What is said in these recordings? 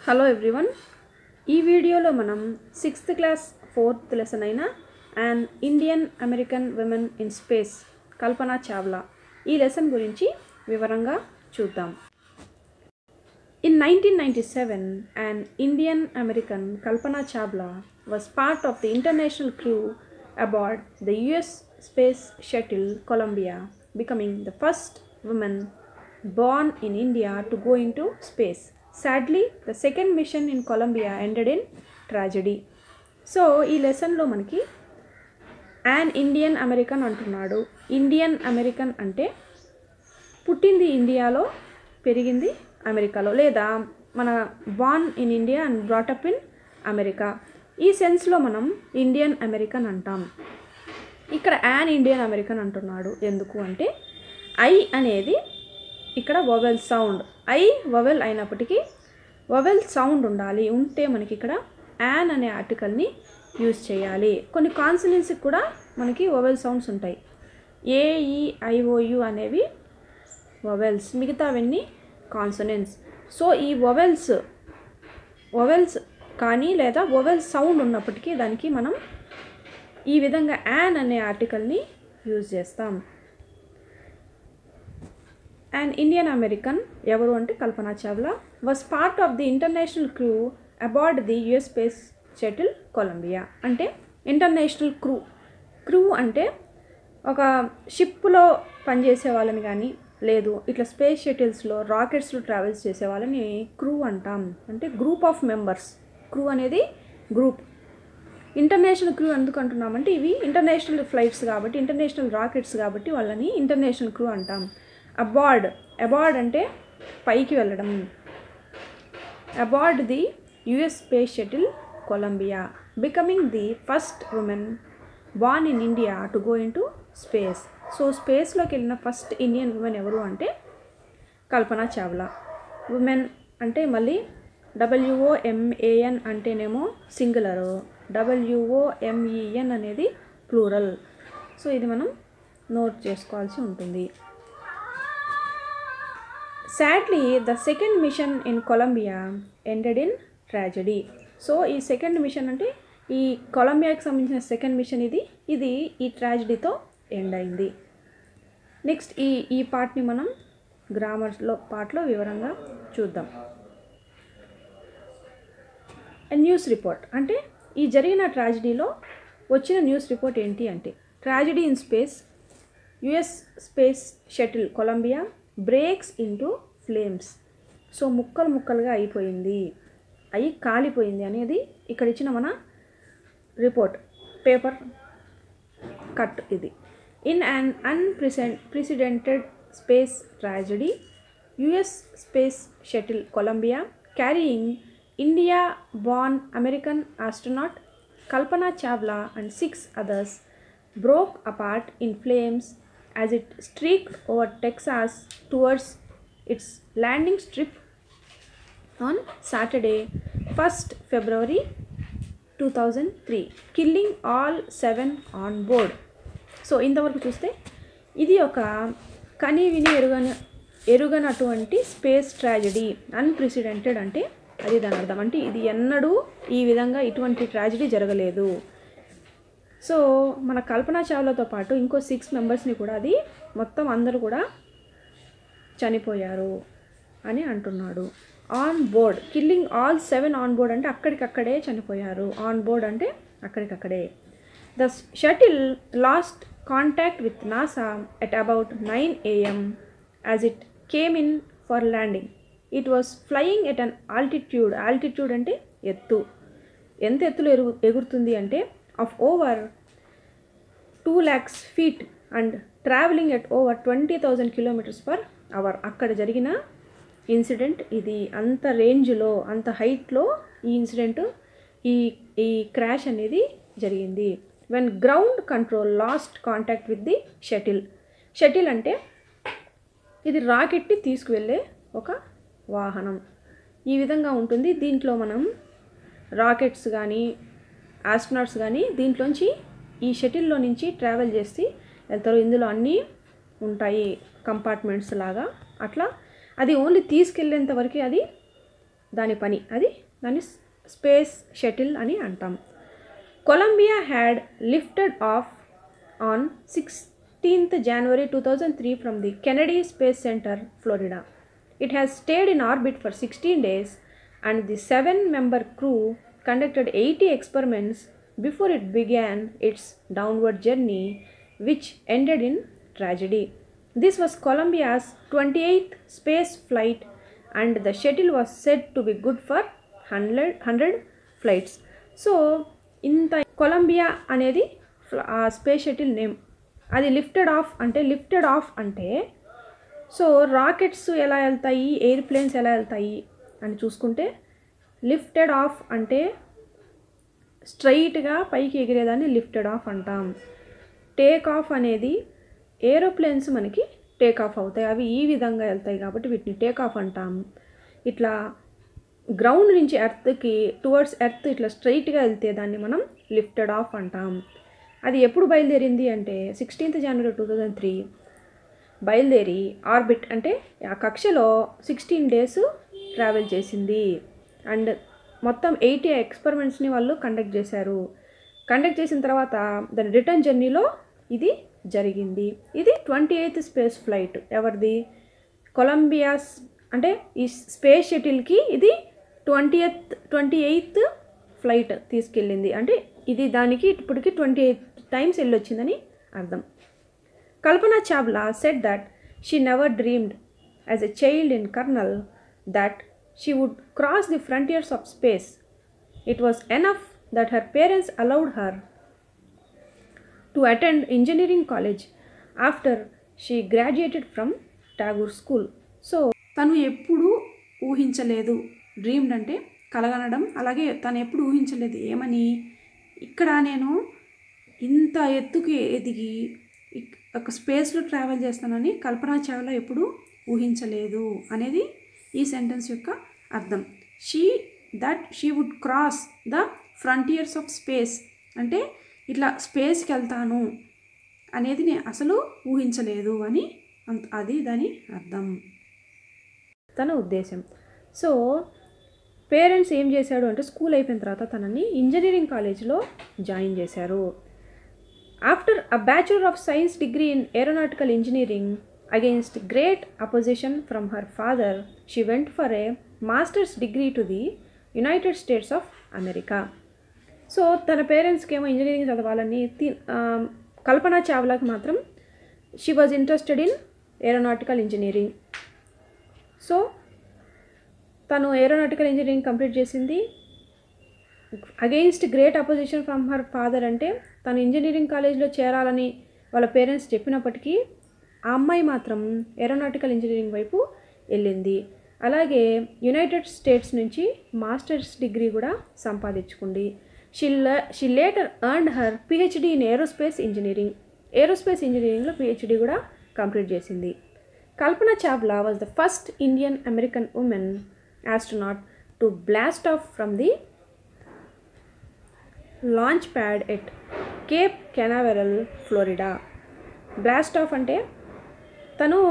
Hello everyone ఈ వీడియోలో మనం సిక్స్త్ క్లాస్ ఫోర్త్ లెసన్ అయిన and Indian American women in space Kalpana Chawla ఈ లెసన్ గురించి వివరంగా చూద్దాం In 1997, an Indian American Kalpana Chawla was part of the international crew aboard the US Space Shuttle Columbia, becoming the first woman born in India to go into space. Sadly, the second mission in Columbia ended in tragedy. So ఈ లెసన్లో మనకి an Indian American అంటున్నాడు Indian American అంటే పుట్టింది ఇండియాలో పెరిగింది అమెరికాలో లేదా మన born in India and brought up in America ఈ సెన్స్లో మనం ఇండియన్ అమెరికన్ అంటాం ఇక్కడ యాన్ ఇండియన్ అమెరికన్ అంటున్నాడు ఎందుకు అంటే ఐ అనేది ఇక్కడ వొవెల్ సౌండ్ ఐ వొవెల్ అయినప్పటికీ వొవెల్ సౌండ్ ఉండాలి ఉంటే మనకి ఇక్కడ యాన్ అనే ఆర్టికల్ని యూజ్ చేయాలి కొన్ని కాన్సనెన్స్కి కూడా మనకి వొవెల్ సౌండ్స్ ఉంటాయి ఏఈఐఓయు అనేవి వొవెల్స్ మిగతావన్నీ కాన్సనెంట్స్ సో ఈ వొవెల్స్ వొవెల్స్ కానీ లేదా వొవెల్ సౌండ్ ఉన్నప్పటికీ దానికి మనం ఈ విధంగా యాన్ అనే ఆర్టికల్ని యూజ్ చేస్తాం అండ్ ఇండియన్ అమెరికన్ ఎవరు అంటే Kalpana Chawla was part of the international crew aboard the US space shuttle Columbia అంటే ఇంటర్నేషనల్ క్రూ క్రూ అంటే ఒక షిప్లో పనిచేసే వాళ్ళని కానీ లేదు ఇట్లా స్పేస్ షటిల్స్లో రాకెట్స్లో ట్రావెల్స్ చేసే వాళ్ళని క్రూ అంటాం అంటే గ్రూప్ ఆఫ్ మెంబర్స్ క్రూ అనేది గ్రూప్ ఇంటర్నేషనల్ క్రూ ఎందుకు అంటున్నామంటే ఇవి ఇంటర్నేషనల్ ఫ్లైట్స్ కాబట్టి ఇంటర్నేషనల్ రాకెట్స్ కాబట్టి వాళ్ళని ఇంటర్నేషనల్ క్రూ అంటాం అబార్డ్ అబార్డ్ అంటే పైకి వెళ్ళడం aboard the US space shuttle Columbia becoming the first woman born in India to go in to space so స్పేస్లోకి వెళ్ళిన ఫస్ట్ ఇండియన్ ఉమెన్ ఎవరు అంటే కల్పన చావ్లా ఉమెన్ అంటే మళ్ళీ డబ్ల్యూఓఎంఏఎన్ అంటేనేమో సింగులరు డబ్ల్యూఓఎంఈఎన్ అనేది ప్లూరల్ సో ఇది మనం నోట్ చేసుకోవాల్సి ఉంటుంది sadly the second mission in Columbia ended in tragedy so ఈ సెకండ్ మిషన్ అంటే ఈ కొలంబియాకి సంబంధించిన సెకండ్ మిషన్ ఇది ఇది ఈ ట్రాజడీతో ఎండ్ అయింది నెక్స్ట్ ఈ ఈ పార్ట్ని మనం గ్రామర్లో పార్ట్లో వివరంగా చూద్దాం న్యూస్ రిపోర్ట్ అంటే ఈ జరిగిన ట్రాజడీలో వచ్చిన న్యూస్ రిపోర్ట్ ఏంటి అంటే tragedy in space US space shuttle Columbia breaks into flames so ముక్కలు ముక్కలుగా అయిపోయింది అయి కాలిపోయింది అనేది ఇక్కడ ఇచ్చిన మన రిపోర్ట్ పేపర్ కట్ ఇది in un unprecedented space tragedy US space shuttle Columbia carrying India born American astronaut Kalpana Chawla and six others broke apart in flames as it streaked over Texas towards its landing strip on Saturday, 1st February 2003, killing all seven on board. So ఇంతవరకు చూస్తే ఇది ఒక కని విని ఎరుగని ఎరుగనటువంటి space tragedy unprecedented అంటే అది దాని అర్థం అంటే ఇది ఎన్నడూ ఈ విధంగా ఇటువంటి ట్రాజడీ జరగలేదు సో మన కల్పనా చావ్లాతో పాటు ఇంకో సిక్స్ మెంబర్స్ని కూడా అది మొత్తం అందరూ కూడా చనిపోయారు అని అంటున్నాడు on board killing all seven on board అంటే అక్కడికక్కడే చనిపోయారు ఆన్ బోర్డ్ అంటే అక్కడికక్కడే the shuttle lost contact with NASA at about nine AM as it came in for landing it was flying at an altitude altitude అంటే ఎత్తు ఎంత ఎత్తులో ఎరుగు ఎగురుతుంది అంటే of over two lakhs feet and travelling at over twenty thousand kilometres per hour అక్కడ జరిగిన incident ఇది అంత రేంజ్లో అంత హైట్లో ఈ ఇన్సిడెంట్ ఈ ఈ క్రాష్ అనేది జరిగింది when ground control lost contact with the shuttle shuttle అంటే ఇది రాకెట్ని తీసుకువెళ్ళే ఒక వాహనం ఈ విధంగా ఉంటుంది దీంట్లో మనం రాకెట్స్ కానీ ఆస్ట్రోనాట్స్ కానీ దీంట్లోంచి ఈ షటిల్లో నుంచి ట్రావెల్ చేసి వెళ్తారు ఇందులో అన్నీ ఉంటాయి కంపార్ట్మెంట్స్ లాగా అట్లా అది ఓన్లీ తీసుకెళ్ళేంత వరకు అది దాని పని అది దాని స్పేస్ షటిల్ అని అంటాం Columbia had lifted off on sixteenth January two thousand three from the Kennedy space centre Florida it has stayed in orbit for sixteen days and the seven member crew conducted eighty experiments before it began its downward journey which ended in tragedy this was Columbia's twenty eighth space flight and the shuttle was set to be good for hundred hundred flights so ఇంత Columbia అనేది ఆ space shuttle name అది lifted off అంటే lifted off అంటే so rockets ఎలా వెళ్తాయి airplanes ఎలా వెళ్తాయి అని చూసుకుంటే లిఫ్టెడ్ ఆఫ్ అంటే స్ట్రైట్గా పైకి ఎగిరేదాన్ని లిఫ్టెడ్ ఆఫ్ అంటాం టేక్ ఆఫ్ అనేది ఏరోప్లేన్స్ మనకి టేక్ ఆఫ్ అవుతాయి అవి ఈ విధంగా వెళ్తాయి కాబట్టి వీటిని టేక్ ఆఫ్ అంటాం ఇట్లా గ్రౌండ్ నుంచి ఎర్త్కి టువర్డ్స్ ఎర్త్ ఇట్లా స్ట్రైట్గా వెళ్తే దాన్ని మనం లిఫ్టెడ్ ఆఫ్ అంటాం అది ఎప్పుడు బయలుదేరింది అంటే sixteenth January two thousand three బయలుదేరి ఆర్బిట్ అంటే ఆ కక్షలో సిక్స్టీన్ డేస్ ట్రావెల్ చేసింది అండ్ మొత్తం ఎయిటీ ఎక్స్పెరిమెంట్స్ని వాళ్ళు కండక్ట్ చేశారు కండక్ట్ చేసిన తర్వాత దాని రిటర్న్ జర్నీలో ఇది జరిగింది ఇది ట్వంటీ ఎయిత్ స్పేస్ ఫ్లైట్ ఎవరిది కొలంబియాస్ అంటే ఈ స్పేస్ షటిల్కి ఇది twenty eighth twenty eighth flight తీసుకెళ్ళింది అంటే ఇది దానికి ఇప్పటికి ట్వంటీ ఎయిత్ టైమ్స్ వెళ్ళొచ్చిందని అర్థం Kalpana Chawla said that she never dreamed as a child in Karnal that she would cross the frontiers of space it was enough that her parents allowed her to attend engineering college after she graduated from Tagore school so తను ఎప్పుడూ ఊహించలేదు dreamed అంటే కలగనడం అలాగే తను ఎప్పుడు ఊహించలేదు ఏమని ఇక్కడ నేను ఇంత ఎత్తుకి ఎదిగి ఇక్- ఒక స్పేస్లో ట్రావెల్ చేస్తానని కల్పనా చావ్లా ఎప్పుడు ఊహించలేదు అనేది ఈ సెంటెన్స్ యొక్క అర్థం she that she would cross the frontiers of space అంటే ఇట్లా స్పేస్కి వెళ్తాను అనేది నేను అసలు ఊహించలేదు అని అంత అది దాని అర్థం తన ఉద్దేశం సో పేరెంట్స్ ఏం చేశాడు అంటే స్కూల్ అయిపోయిన తర్వాత తనని ఇంజనీరింగ్ కాలేజ్లో జాయిన్ చేశారు after a bachelor of science degree in aeronautical engineering against great opposition from her father she went for a masters degree to the United States of America so తన పేరెంట్స్కి ఏమో engineering చదవాలని తి- ఆ, కల్పన చావ్లాకి మాత్రం she was interested in aeronautical engineering so తను ఏరోనాటికల్ ఇంజనీరింగ్ కంప్లీట్ చేసింది against great opposition from her father అంటే తను ఇంజనీరింగ్ కాలేజ్లో చేరాలని వాళ్ళ పేరెంట్స్ చెప్పినప్పటికీ ఆ అమ్మాయి మాత్రం ఏరోనాటికల్ ఇంజనీరింగ్ వైపు వెళ్ళింది అలాగే యునైటెడ్ స్టేట్స్ నుంచి మాస్టర్స్ డిగ్రీ కూడా సంపాదించుకుంది she she later earned her PhD in aerospace engineering aerospace ఇంజనీరింగ్లో పిహెచ్డి కూడా కంప్లీట్ చేసింది Kalpana Chawla was the first Indian American woman astronaut to blast off from the launch pad at Cape Canaveral Florida blast off అంటే తను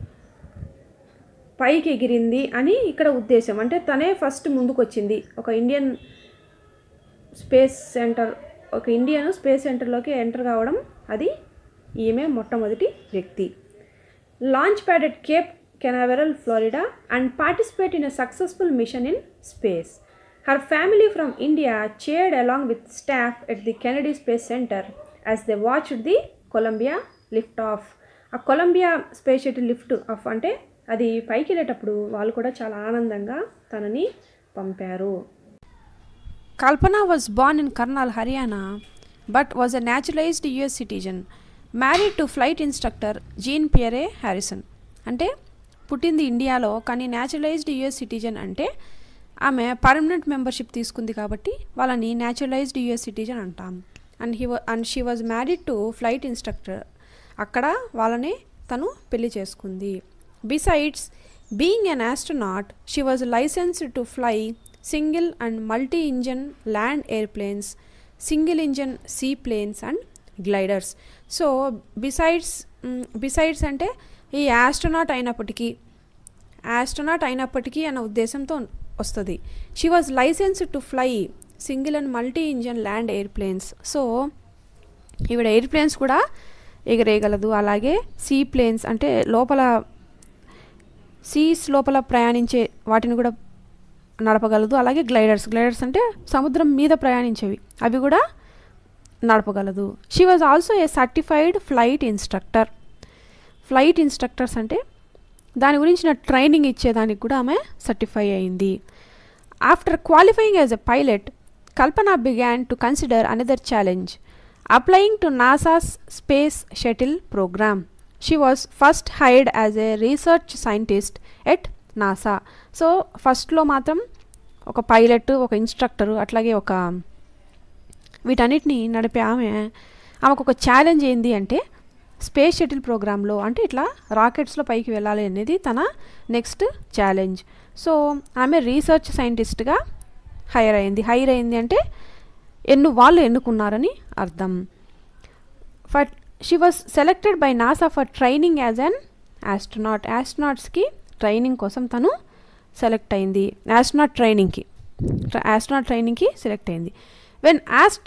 పైకి ఎగిరింది అని ఇక్కడ ఉద్దేశం అంటే తనే ఫస్ట్ ముందుకు వచ్చింది ఒక ఇండియన్ స్పేస్ సెంటర్ ఒక ఇండియన్ స్పేస్ సెంటర్లోకి ఎంటర్ కావడం అది ఈమె మొట్టమొదటి వ్యక్తి launch pad at Cape Canaveral Florida and participate in a successful mission in space her family from India cheered along with staff at the Kennedy space centre as they watched the Columbia lift off ఆ Columbia space shuttle lift off అంటే అది పైకి వెళ్ళేటప్పుడు వాళ్ళు కూడా చాలా ఆనందంగా తనని పంపారు Kalpana was born in Karnal, Haryana, but was a naturalized US citizen, married to flight instructor Jean Pierre Harrison. అంటే పుట్టింది ఇండియాలో కానీ న్యాచురలైజ్డ్ యుఎస్ సిటిజన్ అంటే ఆమె పర్మనెంట్ మెంబర్షిప్ తీసుకుంది కాబట్టి వాళ్ళని న్యాచురలైజ్డ్ యుఎస్ సిటిజన్ అంటాం and he and she was married to flight instructor అక్కడ వాళ్ళని తను పెళ్లి చేసుకుంది besides being an astronaut she was licensed to fly single and multi engine land airplanes single engine sea planes and gliders so besides besides అంటే ఈ astronaut అయినప్పటికీ astronaut అయినప్పటికీ అన్న ఉద్దేశంతో వస్తుంది she was license to fly single and multi engine land airplanes so ఈవిడ airplanes కూడా ఎగరేయగలదు అలాగే సీ ప్లేన్స్ అంటే లోపల సీస్ లోపల ప్రయాణించే వాటిని కూడా నడపగలదు అలాగే గ్లైడర్స్ గ్లైడర్స్ అంటే సముద్రం మీద ప్రయాణించేవి అవి కూడా నడపగలదు she was also a certified flight instructor flight instructors అంటే దాని గురించిన ట్రైనింగ్ ఇచ్చేదానికి కూడా ఆమె సర్టిఫై అయింది after qualifying as a pilot Kalpana began to consider another challenge applying to NASA's space shuttle programme she was first hired as a research scientist at NASA so ఫస్ట్లో మాత్రం ఒక పైలట్ ఒక ఇన్స్ట్రక్టరు అట్లాగే ఒక వీటన్నిటిని నడిపే ఆమె ఆమెకు ఒక ఛాలెంజ్ ఏంది అంటే స్పేస్ షటిల్ ప్రోగ్రాంలో అంటే ఇట్లా రాకెట్స్లో పైకి వెళ్ళాలి అనేది తన నెక్స్ట్ ఛాలెంజ్ సో ఆమె రీసెర్చ్ సైంటిస్ట్గా హైర్ అయింది హైర్ అయింది అంటే ఎన్ను వాళ్ళు ఎన్నుకున్నారని అర్థం for she was selected by NASA for training as an astronaut ఆస్ట్రోనాట్స్కి ట్రైనింగ్ కోసం తను సెలెక్ట్ అయింది ఆస్ట్రోనాట్ ట్రైనింగ్కి ఆస్ట్రోనాట్ ట్రైనింగ్కి సెలెక్ట్ అయింది when asked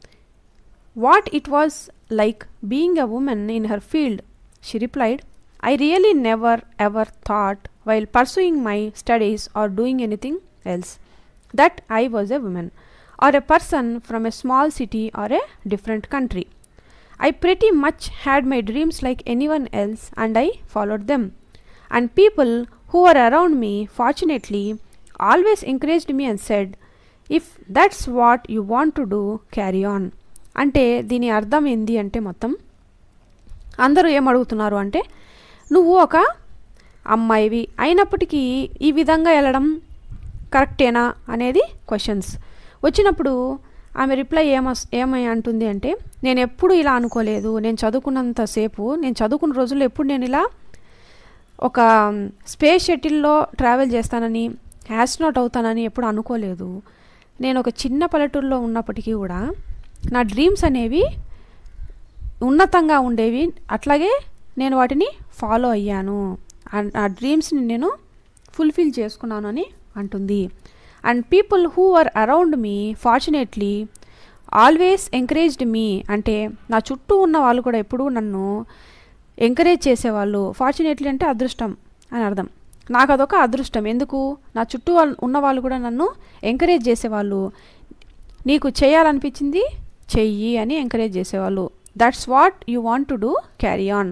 what it was like being a woman in her field she replied I really never ever thought while pursuing my studies or doing anything else that I was a woman or a person from a small city or a different country I pretty much had my dreams like anyone else and I followed them. And people who were around me, fortunately, always encouraged me and said, If that's what you want to do, carry on. అంటే దీని అర్థం ఏంది అంటే మొత్తం అందరూ ఏం అడుగుతున్నారు అంటే నువ్వు ఒక అమ్మాయివి అయినప్పటికీ ఈ విధంగా వెళ్ళడం కరెక్టేనా అనేది క్వశ్చన్స్ వచ్చినప్పుడు ఆమె రిప్లై ఏమ ఏమై అంటుంది అంటే నేను ఎప్పుడు ఇలా అనుకోలేదు నేను చదువుకున్నంతసేపు నేను చదువుకున్న రోజుల్లో ఎప్పుడు నేను ఇలా ఒక స్పేస్ షటిల్లో ట్రావెల్ చేస్తానని యాస్ట్రోనాట్ అవుతానని ఎప్పుడు అనుకోలేదు నేను ఒక చిన్న పల్లెటూరులో ఉన్నప్పటికీ కూడా నా డ్రీమ్స్ అనేవి ఉన్నతంగా ఉండేవి అట్లాగే నేను వాటిని ఫాలో అయ్యాను ఆ డ్రీమ్స్ని నేను ఫుల్ఫిల్ చేసుకున్నాను అని అంటుంది and people who are around me fortunately always encouraged me అంటే నా చుట్టూ ఉన్న వాళ్ళు కూడా ఎప్పుడూ నన్ను ఎంకరేజ్ చేసేవాళ్ళు ఫార్చునేట్లీ అంటే అదృష్టం అని అర్థం నాకు అదొక అదృష్టం ఎందుకు నా చుట్టూ ఉన్న వాళ్ళు కూడా నన్ను ఎంకరేజ్ చేసేవాళ్ళు నీకు చేయాలనిపించింది చెయ్యి అని ఎంకరేజ్ చేసేవాళ్ళు that's what you want to do carry on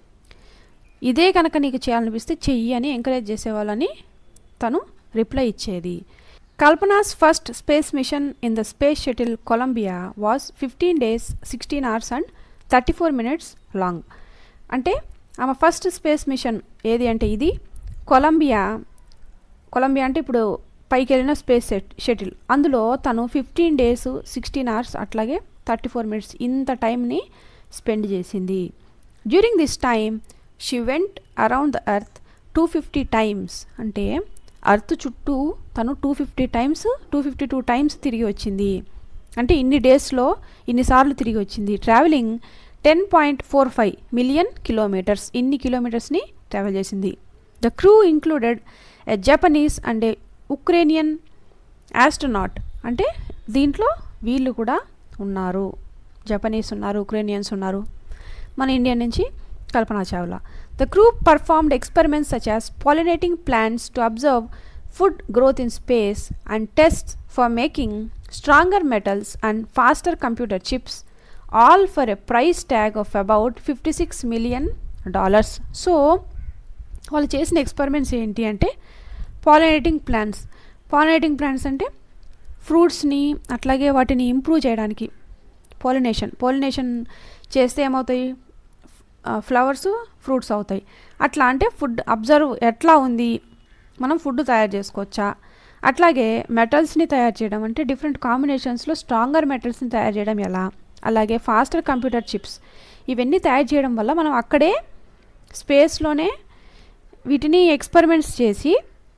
ఇదే కనుక నీకు చేయాలనిపిస్తే చెయ్యి అని ఎంకరేజ్ చేసేవాళ్ళని తను రిప్లై ఇచ్చేది Kalpana's first space mission in the space shuttle Columbia was fifteen days sixteen hours and thirty four minutes long అంటే ఆమె ఫస్ట్ స్పేస్ మిషన్ ఏది అంటే ఇది కొలంబియా కొలంబియా అంటే ఇప్పుడు పైకి వెళ్ళిన స్పేస్ సెట్ షటిల్ అందులో తను ఫిఫ్టీన్ డేస్ సిక్స్టీన్ అవర్స్ అట్లాగే థర్టీ ఫోర్ మినిట్స్ ఇంత టైంని స్పెండ్ చేసింది during this time she went around the earth two fifty times అంటే అర్త్ చుట్టూ తను two fifty times two fifty two times తిరిగి వచ్చింది అంటే ఇన్ని డేస్లో ఇన్నిసార్లు తిరిగి వచ్చింది travelling ten point four five million kilometres ఇన్ని కిలోమీటర్స్ని ట్రావెల్ చేసింది the crew included a Japanese and a Ukrainian astronaut అంటే దీంట్లో వీళ్ళు కూడా ఉన్నారు జపనీస్ ఉన్నారు ఉక్రేనియన్స్ ఉన్నారు మన ఇండియా నుంచి Kalpana Chawla the crew performed experiments such as pollinating plants to observe food growth in space and test for making stronger metals and faster computer chips all for a price tag of about fifty six million dollars so వాళ్ళు చేసిన experiments ఏంటి అంటే pollinating plants pollinating plants అంటే ఫ్రూట్స్ని అట్లాగే వాటిని improve చేయడానికి pollination pollination చేస్తే ఏమవుతాయి ఫ్లవర్స్ ఫ్రూట్స్ అవుతాయి అట్లా అంటే ఫుడ్ అబ్జర్వ్ ఎట్లా ఉంది మనం ఫుడ్ తయారు చేసుకోవచ్చా అట్లాగే మెటల్స్ని తయారు చేయడం అంటే డిఫరెంట్ కాంబినేషన్స్లో స్ట్రాంగర్ మెటల్స్ని తయారు చేయడం ఎలా అలాగే ఫాస్టర్ కంప్యూటర్ చిప్స్ ఇవన్నీ తయారు చేయడం వల్ల మనం అక్కడే స్పేస్లోనే వీటిని ఎక్స్పెరిమెంట్స్ చేసి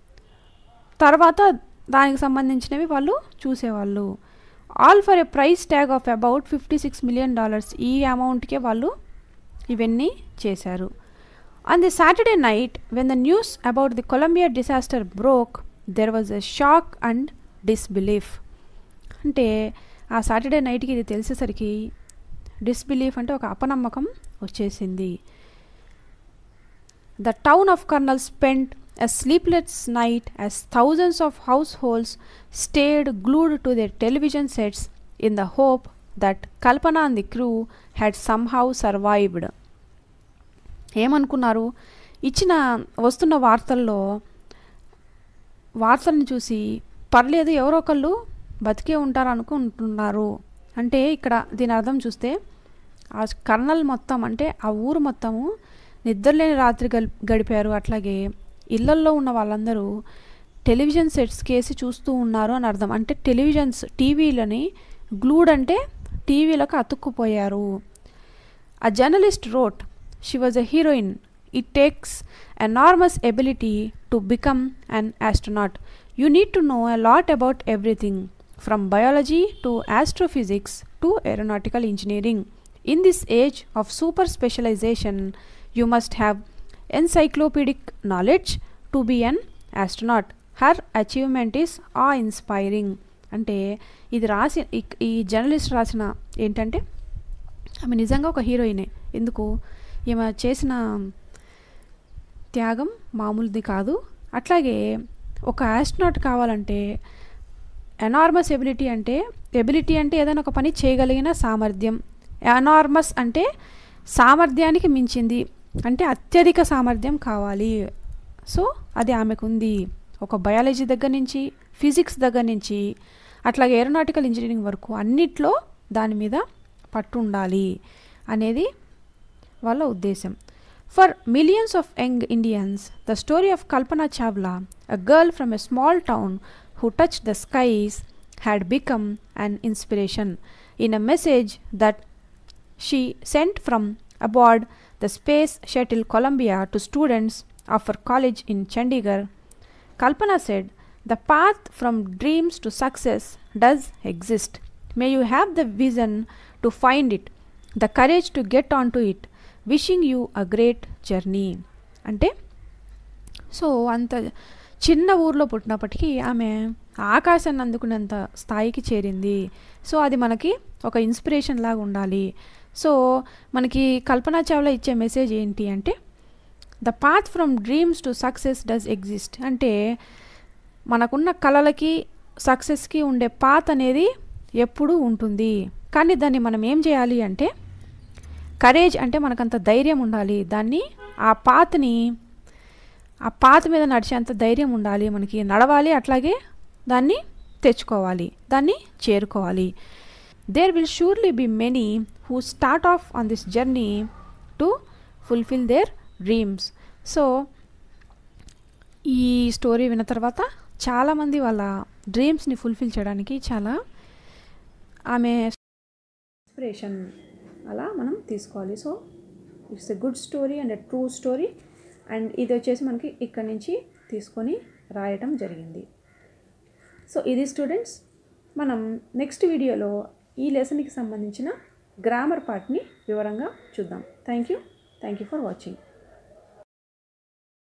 తర్వాత దానికి సంబంధించినవి వాళ్ళు చూసేవాళ్ళు all for a price tag of about fifty six million dollars ఈ అమౌంట్కే వాళ్ళు ఇవన్నీ చేశారు on the Saturday night when the news about the Columbia disaster broke there was a shock and disbelief అంటే ఆ సాటర్డే నైట్కి ఇది తెలిసేసరికి డిస్బిలీఫ్ అంటే ఒక అపనమ్మకం వచ్చేసింది the town of Karnal spend a sleepless night as thousands of households stayed glued to their television sets in the hope that Kalpana and the crew had somehow survived. ఏమనుకున్నారు ఇచ్చిన వస్తున్న వార్తల్లో వార్తలను చూసి పర్లేదు ఎవరో ఒకళ్ళు బతికే ఉంటారు అనుకుంటున్నారు అంటే ఇక్కడ దీని అర్థం చూస్తే ఆ కర్నల్ మొత్తం అంటే ఆ ఊరు మొత్తము నిద్రలేని రాత్రి గల్ గడిపారు అట్లాగే ఇళ్లల్లో ఉన్న వాళ్ళందరూ టెలివిజన్ సెట్స్ కేసి చూస్తూ ఉన్నారు అని అర్థం అంటే టెలివిజన్స్ టీవీలని గ్లూడ్ అంటే టీవీలకు అతుక్కుపోయారు A journalist wrote, She was a heroine. It takes enormous ability to become an astronaut. You need to know a lot about everything, from biology to astrophysics to aeronautical engineering. In this age of super specialization, you must have encyclopedic knowledge to be an astronaut. Her achievement is awe inspiring. అంటే ఇది రాసి ఇక్- ఈ journalist రాసిన ఏంటంటే ఆమె నిజంగా ఒక హీరోయినే ఎందుకు ఈమె చేసిన త్యాగం మామూలుది కాదు అట్లాగే ఒక ఆస్ట్రోనాట్ కావాలంటే ఎనార్మస్ ఎబిలిటీ అంటే ఎబిలిటీ అంటే ఏదైనా ఒక పని చేయగలిగిన సామర్థ్యం ఎనార్మస్ అంటే సామర్థ్యానికి మించింది అంటే అత్యధిక సామర్థ్యం కావాలి సో అది ఆమెకు ఉంది ఒక బయాలజీ దగ్గర నుంచి ఫిజిక్స్ దగ్గర నుంచి అట్లాగే ఏరోనాటికల్ ఇంజనీరింగ్ వరకు అన్నిట్లో దాని మీద పట్టు ఉండాలి అనేది వాళ్ళ ఉద్దేశం for millions of young Indians the story of Kalpana Chawla a girl from a small town who touch the skies had become an inspiration in a message that she sent from aboard the space shuttle Columbia to students of her college in Chandigarh. Kalpana said, The path from dreams to success does exist. May you have the vision to find it, the courage to get onto it. Wishing you a great journey. అంటే so అంత చిన్న ఊర్లో పుట్టినప్పటికీ ఆమె ఆకాశాన్ని అందుకునేంత స్థాయికి చేరింది so అది మనకి ఒక ఇన్స్పిరేషన్ లాగా ఉండాలి సో మనకి కల్పనా చావ్లా ఇచ్చే మెసేజ్ ఏంటి అంటే the path from dreams to success does exist అంటే మనకున్న కళలకి సక్సెస్కి ఉండే పాత్ అనేది ఎప్పుడూ ఉంటుంది కానీ దాన్ని మనం ఏం చేయాలి అంటే కరేజ్ అంటే మనకంత ధైర్యం ఉండాలి దాన్ని ఆ పాత్ని ఆ పాత మీద నడిచేంత ధైర్యం ఉండాలి మనకి నడవాలి అట్లాగే దాన్ని తెచ్చుకోవాలి దాన్ని చేరుకోవాలి there will surely be many who start off on this journey to fulfil their dreams so ఈ స్టోరీ విన్న తర్వాత చాలామంది వాళ్ళ డ్రీమ్స్ని ఫుల్ఫిల్ చేయడానికి చాలా ఆమె ఇన్స్పిరేషన్ అలా మనం తీసుకోవాలి so it's a good story and a true story and ఇది వచ్చేసి మనకి ఇక్కడి నుంచి తీసుకొని రాయటం జరిగింది సో ఇది స్టూడెంట్స్ మనం నెక్స్ట్ వీడియోలో ఈ లెసన్కి సంబంధించిన గ్రామర్ పార్ట్ని వివరంగా చూద్దాం thank you thank you for watching